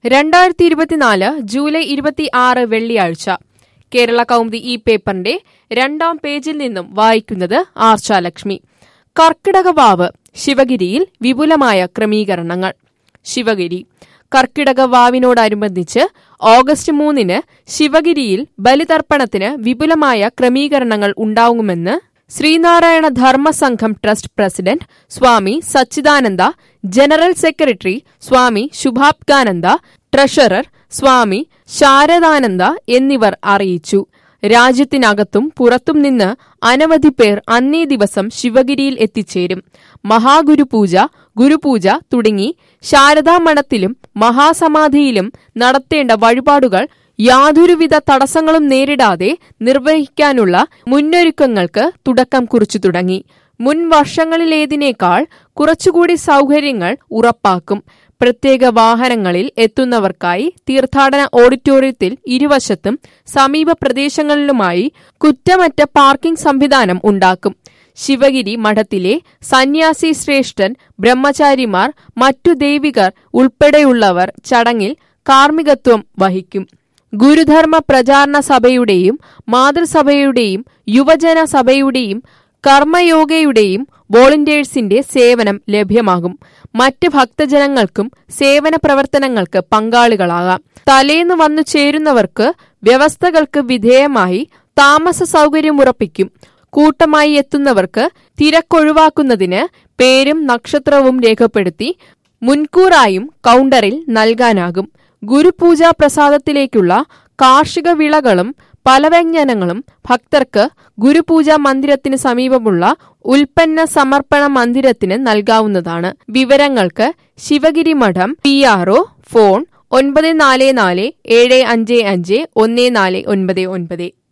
രണ്ടായിരത്തി ഇരുപത്തിനാല് ജൂലൈ ഇരുപത്തി ആറ് വെള്ളിയാഴ്ച കേരള കൗമുദി ഈ പേപ്പറിന്റെ രണ്ടാം പേജിൽ നിന്നും വായിക്കുന്നത് ആർച്ചാലക്ഷ്മി കർക്കിടക വാവ് ശിവഗിരിയിൽ വിപുലമായ ക്രമീകരണങ്ങൾ ശിവഗിരി കർക്കിടക വാവിനോടനുബന്ധിച്ച് ഓഗസ്റ്റ് മൂന്നിന് ശിവഗിരിയിൽ ബലിതർപ്പണത്തിന് വിപുലമായ ക്രമീകരണങ്ങൾ ഉണ്ടാവുമെന്ന് Sreenarayana Dharma Sangham trust president Swami Sachidananda general secretary Swami Subhangananda treasurer Swami Saradananda എന്നിവർ അറിയിച്ചു രാജ്യത്തിനകത്തും പുറത്തും നിന്ന് അനവധി പേർ അന്നേ ദിവസം ശിവഗിരിയിൽ എത്തിച്ചേരും മഹാഗുരുപൂജ ഗുരുപൂജ തുടങ്ങി ശാരദാമഠത്തിലും മഹാസമാധിയിലും നടത്തേണ്ട വഴിപാടുകൾ യാതൊരുവിധ തടസ്സങ്ങളും നേരിടാതെ നിർവഹിക്കാനുള്ള മുന്നൊരുക്കങ്ങൾക്ക് തുടക്കം കുറിച്ചു തുടങ്ങി മുൻ വർഷങ്ങളിലേതിനേക്കാൾ കുറച്ചുകൂടി സൗകര്യങ്ങൾ ഉറപ്പാക്കും പ്രത്യേക വാഹനങ്ങളിൽ എത്തുന്നവർക്കായി തീർത്ഥാടന ഓഡിറ്റോറിയത്തിൽ ഇരുവശത്തും സമീപ പ്രദേശങ്ങളിലുമായി കുറ്റമറ്റ പാർക്കിംഗ് സംവിധാനം ഉണ്ടാക്കും ശിവഗിരി മഠത്തിലെ സന്യാസി ശ്രേഷ്ഠൻ ബ്രഹ്മചാരിമാർ മറ്റു ദൈവികർ ഉൾപ്പെടെയുള്ളവർ ചടങ്ങിൽ കാർമ്മികത്വം വഹിക്കും ഗുരുധർമ്മ പ്രചാരണ സഭയുടെയും മാതൃസഭയുടെയും യുവജന സഭയുടെയും കർമ്മയോഗയുടെയും വോളണ്ടിയേഴ്സിന്റെ സേവനം ലഭ്യമാകും മറ്റ് ഭക്തജനങ്ങൾക്കും സേവന പ്രവർത്തനങ്ങൾക്ക് പങ്കാളികളാകാം തലേന്ന് വന്നു ചേരുന്നവർക്ക് വ്യവസ്ഥകൾക്ക് വിധേയമായി താമസ സൗകര്യമുറപ്പിക്കും കൂട്ടമായി എത്തുന്നവർക്ക് തിരക്കൊഴിവാക്കുന്നതിന് പേരും നക്ഷത്രവും രേഖപ്പെടുത്തി മുൻകൂറായും കൗണ്ടറിൽ നൽകാനാകും ഗുരുപൂജാ പ്രസാദത്തിലേക്കുള്ള കാർഷിക വിളകളും പലവ്യഞ്ജനങ്ങളും ഭക്തർക്ക് ഗുരുപൂജാ മന്ദിരത്തിന് സമീപമുള്ള ഉൽപ്പന്ന സമർപ്പണ മന്ദിരത്തിന് നൽകാവുന്നതാണ് വിവരങ്ങൾക്ക് ശിവഗിരി മഠം പി ആർ ഫോൺ ഒൻപത് നാല് നാല് ഏഴ് അഞ്ച് അഞ്ച് ഒന്ന് നാല് ഒൻപത് ഒൻപത്